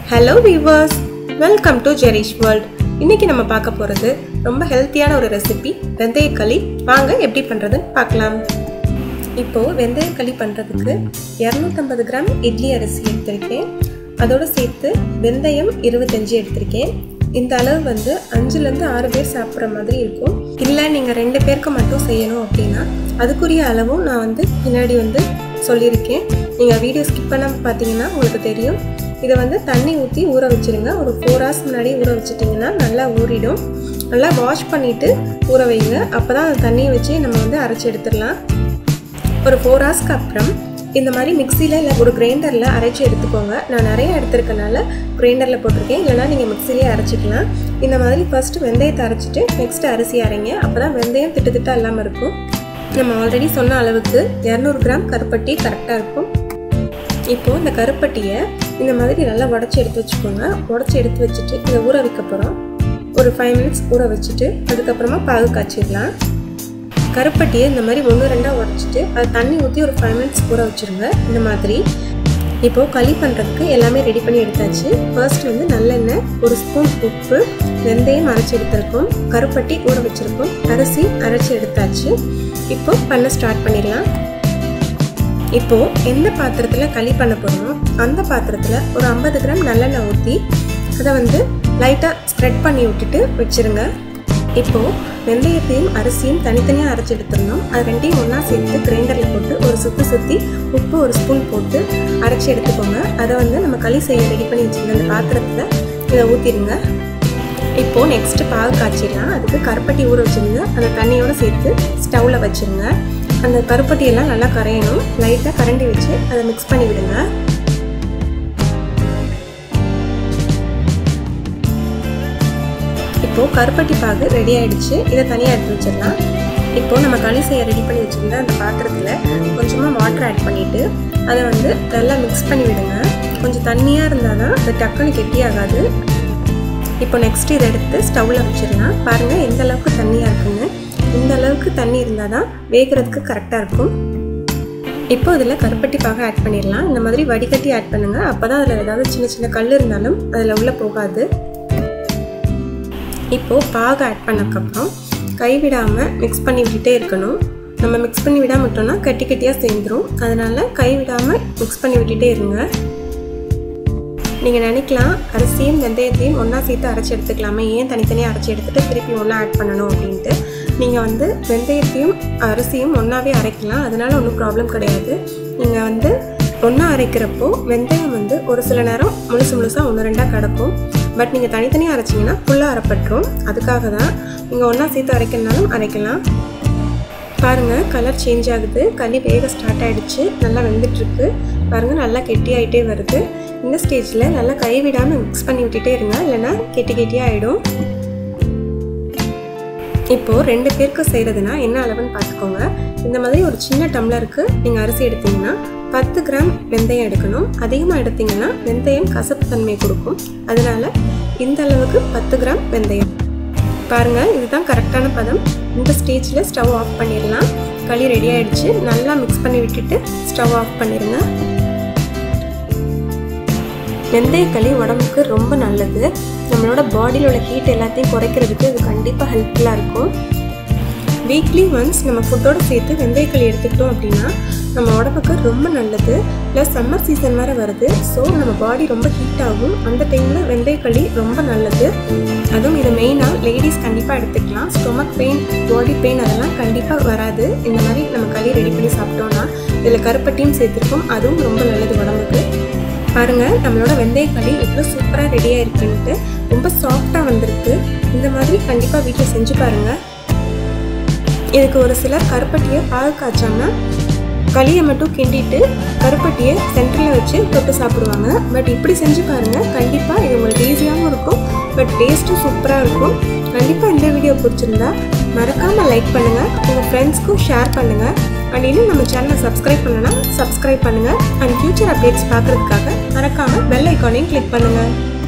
hello viewers welcome to Jerish world இன்னைக்கு நம்ம பார்க்க போகிறது ரொம்ப ஹெல்த்தியான ஒரு ரெசிபி வெந்தயக்களி வாங்க எப்படி பண்ணுறதுன்னு பார்க்கலாம் இப்போது வெந்தயக்களி பண்ணுறதுக்கு இரநூத்தம்பது கிராம் இட்லி அரிசி எடுத்திருக்கேன் அதோடு சேர்த்து வெந்தயம் இருபத்தஞ்சி எடுத்திருக்கேன் இந்த அளவு வந்து அஞ்சுலேருந்து ஆறு பேர் சாப்பிட்ற மாதிரி இருக்கும் இல்லை நீங்கள் ரெண்டு பேருக்கு மட்டும் செய்யணும் அப்படின்னா அதுக்குரிய அளவும் நான் வந்து பின்னாடி வந்து சொல்லியிருக்கேன் நீங்கள் வீடியோ ஸ்கிப் பண்ணாமல் பார்த்தீங்கன்னா உங்களுக்கு தெரியும் இதை வந்து தண்ணி ஊற்றி ஊற வச்சுருங்க ஒரு ஃபோர் ஹவர்ஸ் முன்னாடி ஊற வச்சிட்டிங்கன்னா நல்லா ஊறிடும் நல்லா வாஷ் பண்ணிவிட்டு ஊற வைங்க அப்போ தான் அந்த தண்ணியை வச்சு நம்ம வந்து அரைச்சி எடுத்துடலாம் ஒரு ஃபோர் ஹவர்ஸ்க்கு அப்புறம் இந்த மாதிரி மிக்சியில் இல்லை ஒரு கிரைண்டரில் அரைச்சி எடுத்துக்கோங்க நான் நிறைய எடுத்துருக்கனால கிரைண்டரில் போட்டிருக்கேன் இல்லைனா நீங்கள் மிக்சிலேயே அரைச்சிக்கலாம் இந்த மாதிரி ஃபஸ்ட்டு வெந்தயத்தை அரைச்சிட்டு நெக்ஸ்ட்டு அரிசி அரைங்க அப்போ தான் வெந்தயம் திட்டு திட்டா இல்லாமல் இருக்கும் நம்ம ஆல்ரெடி சொன்ன அளவுக்கு இரநூறு கிராம் கருப்பட்டி கரெக்டாக இருக்கும் இப்போது இந்த கருப்பட்டியை இந்த மாதிரி நல்லா உடச்சி எடுத்து வச்சுக்கோங்க உடச்சி எடுத்து வச்சுட்டு இதை ஊற வைக்க போகிறோம் ஒரு ஃபைவ் மினிட்ஸ் ஊற வச்சுட்டு அதுக்கப்புறமா பாகு காய்ச்சிடலாம் கருப்பட்டியை இந்த மாதிரி ஒன்று ரெண்டாக உடச்சிட்டு அது தண்ணி ஊற்றி ஒரு ஃபைவ் மினிட்ஸ் ஊற வச்சுருங்க இந்த மாதிரி இப்போது களி பண்ணுறதுக்கு எல்லாமே ரெடி பண்ணி எடுத்தாச்சு ஃபர்ஸ்ட் வந்து நல்லெண்ணெய் ஒரு ஸ்பூன் உப்பு வெந்தயம் அரைச்சி எடுத்திருக்கோம் கருப்பட்டி ஊற வச்சுருக்கோம் அரிசி அரைச்சி எடுத்தாச்சு இப்போ பண்ண ஸ்டார்ட் பண்ணிடலாம் இப்போது எந்த பாத்திரத்தில் களி பண்ண போகிறோமோ அந்த பாத்திரத்தில் ஒரு ஐம்பது கிராம் நல்லெண்ணெய் ஊற்றி அதை வந்து லைட்டாக ஸ்ப்ரெட் பண்ணி விட்டுட்டு வச்சுருங்க இப்போது வெந்தயத்தையும் அரிசியும் தனித்தனியாக அரைச்சி எடுத்துடணும் அது ரெண்டையும் ஒன்றா சேர்த்து கிரைண்டரில் போட்டு ஒரு சுற்றி சுற்றி உப்பு ஒரு ஸ்பூன் போட்டு அரைச்சி எடுத்துக்கோங்க அதை வந்து நம்ம களி செய்ய ரெடி பண்ணி வச்சுருந்த அந்த பாத்திரத்தில் இதை ஊற்றிடுங்க இப்போது நெக்ஸ்ட்டு பாகு காய்ச்சிடலாம் அதுக்கு கருப்பட்டி ஊற வச்சுருங்க அந்த தண்ணியோடு சேர்த்து ஸ்டவ்வில் வச்சுருங்க அந்த கருப்பட்டியெல்லாம் நல்லா கரையணும் லைட்டாக கரண்டி வச்சு அதை மிக்ஸ் பண்ணி விடுங்க இப்போது கருப்பட்டி பாகு ரெடி ஆகிடுச்சு இதை தனியாக எடுத்து வச்சிடலாம் இப்போது நம்ம களி செய்ய ரெடி பண்ணி வச்சுருந்த அந்த பாத்திரத்தில் கொஞ்சமாக வாட்டர் ஆட் பண்ணிவிட்டு அதை வந்து நல்லா மிக்ஸ் பண்ணி விடுங்க கொஞ்சம் தண்ணியாக இருந்தால் தான் அது டக்குன்னு கெட்டியாகாது இப்போ நெக்ஸ்ட் இதை எடுத்து ஸ்டவ்வில் வச்சிடலாம் பாருங்கள் எந்த அளவுக்கு தண்ணியாக இருக்குன்னு இந்த அளவுக்கு தண்ணி இருந்தால் தான் வேகிறதுக்கு கரெக்டாக இருக்கும் இப்போ இதில் கருப்பட்டி பாக ஆட் பண்ணிடலாம் இந்த மாதிரி வடிகட்டி ஆட் பண்ணுங்கள் அப்போ தான் அதில் ஏதாவது சின்ன சின்ன கல் இருந்தாலும் அதில் உள்ளே போகாது இப்போது பாகு ஆட் பண்ணக்கப்புறம் கைவிடாமல் மிக்ஸ் பண்ணி விட்டுட்டே இருக்கணும் நம்ம மிக்ஸ் பண்ணி விடாமல் விட்டோம்னா கட்டி கட்டியாக சேர்ந்துடும் அதனால் கைவிடாமல் மிக்ஸ் பண்ணி விட்டுட்டே இருங்க நீங்கள் நினைக்கலாம் அரிசியும் வெந்தயத்தையும் ஒன்றா சேர்த்து அரைச்சி எடுத்துக்கலாமே ஏன் தனித்தனியாக அரைச்சி எடுத்துகிட்டு திருப்பி ஒன்றா ஆட் பண்ணணும் அப்படின்ட்டு நீங்கள் வந்து வெந்தயத்தையும் அரிசியும் ஒன்றாவே அரைக்கலாம் அதனால் ஒன்றும் ப்ராப்ளம் கிடையாது நீங்கள் வந்து ஒன்றா அரைக்கிறப்போ வெந்தயம் வந்து ஒரு சில நேரம் முழுசு முழுசாக ஒன்று ரெண்டாக கிடக்கும் பட் நீங்கள் தனித்தனியாக அரைச்சிங்கன்னா ஃபுல்லாக அரைப்பட்டுரும் அதுக்காக தான் நீங்கள் ஒன்றா சேர்த்து அரைக்கிறனாலும் அரைக்கலாம் பாருங்கள் கலர் சேஞ்ச் ஆகுது களி வேக ஸ்டார்ட் ஆகிடுச்சு நல்லா வெந்துட்டுருக்கு பாருங்கள் நல்லா கெட்டி ஆகிட்டே வருது இந்த ஸ்டேஜில் நல்லா கைவிடாமல் மிக்ஸ் பண்ணி விட்டுட்டே இருங்க இல்லைன்னா கெட்டி கெட்டியாக ஆகிடும் இப்போது ரெண்டு பேருக்கு செய்கிறதுனா என்ன அளவுன்னு பார்த்துக்கோங்க இந்த மாதிரி ஒரு சின்ன டம்ளருக்கு நீங்கள் அரிசி எடுத்தீங்கன்னா பத்து கிராம் வெந்தயம் எடுக்கணும் அதிகமாக எடுத்தீங்கன்னா வெந்தயம் கசப்பு தன்மை கொடுக்கும் அதனால் இந்த அளவுக்கு பத்து கிராம் வெந்தயம் பாருங்கள் இதுதான் கரெக்டான பதம் இந்த ஸ்டேஜில் ஸ்டவ் ஆஃப் பண்ணிடலாம் களி ரெடி ஆகிடுச்சு நல்லா மிக்ஸ் பண்ணி விட்டுட்டு ஸ்டவ் ஆஃப் பண்ணிடுங்க வெந்தயக்களி உடம்புக்கு ரொம்ப நல்லது நம்மளோட பாடியில் உள்ள ஹீட் எல்லாத்தையும் குறைக்கிறதுக்கு இது கண்டிப்பாக ஹெல்ப்ஃபுல்லாக இருக்கும் வீக்லி ஒன்ஸ் நம்ம ஃபுட்டோடு சேர்த்து வெந்தயக்களி எடுத்துக்கிட்டோம் அப்படின்னா நம்ம உடம்புக்கு ரொம்ப நல்லது ப்ளஸ் சம்மர் சீசன் வேறு வருது ஸோ நம்ம பாடி ரொம்ப ஹீட் ஆகும் அந்த டைமில் வெந்தயக்களி ரொம்ப நல்லது அதுவும் இது மெயினாக லேடிஸ் கண்டிப்பாக எடுத்துக்கலாம் ஸ்டொமக் பெயின் பாடி பெயின் அதெல்லாம் கண்டிப்பாக வராது இந்த மாதிரி நம்ம களி ரெடி பண்ணி சாப்பிட்டோன்னா இதில் கருப்பட்டியும் சேர்த்துருக்கோம் அதுவும் ரொம்ப நல்லது உடம்புக்கு பாருங்கள் நம்மளோட வெந்தயக்களி எவ்வளோ சூப்பராக ரெடியாக இருக்குன்ட்டு ரொம்ப சாஃப்டாக வந்திருக்கு இந்த மாதிரி கண்டிப்பாக வீட்டில் செஞ்சு பாருங்கள் இதுக்கு ஒரு சிலர் கருப்பட்டியை பாகு காய்ச்சாம களியை மட்டும் கிண்டிட்டு கருப்பட்டியை சென்டரில் வச்சு தொட்டு சாப்பிடுவாங்க பட் இப்படி செஞ்சு பாருங்கள் கண்டிப்பாக இது உங்களுக்கு ஈஸியாகவும் இருக்கும் பட் டேஸ்ட்டும் சூப்பராக இருக்கும் கண்டிப்பாக இந்த வீடியோ பிடிச்சிருந்தா மறக்காமல் லைக் பண்ணுங்கள் உங்கள் ஃப்ரெண்ட்ஸ்க்கும் ஷேர் பண்ணுங்கள் அண்ட் இன்னும் நம்ம சேனலை சப்ஸ்கிரைப் பண்ணனா சப்ஸ்கிரைப் பண்ணுங்கள் அண்ட் ஃபியூச்சர் அப்டேட்ஸ் பார்க்குறதுக்காக மறக்காமல் பெல் ஐக்கானையும் கிளிக் பண்ணுங்கள்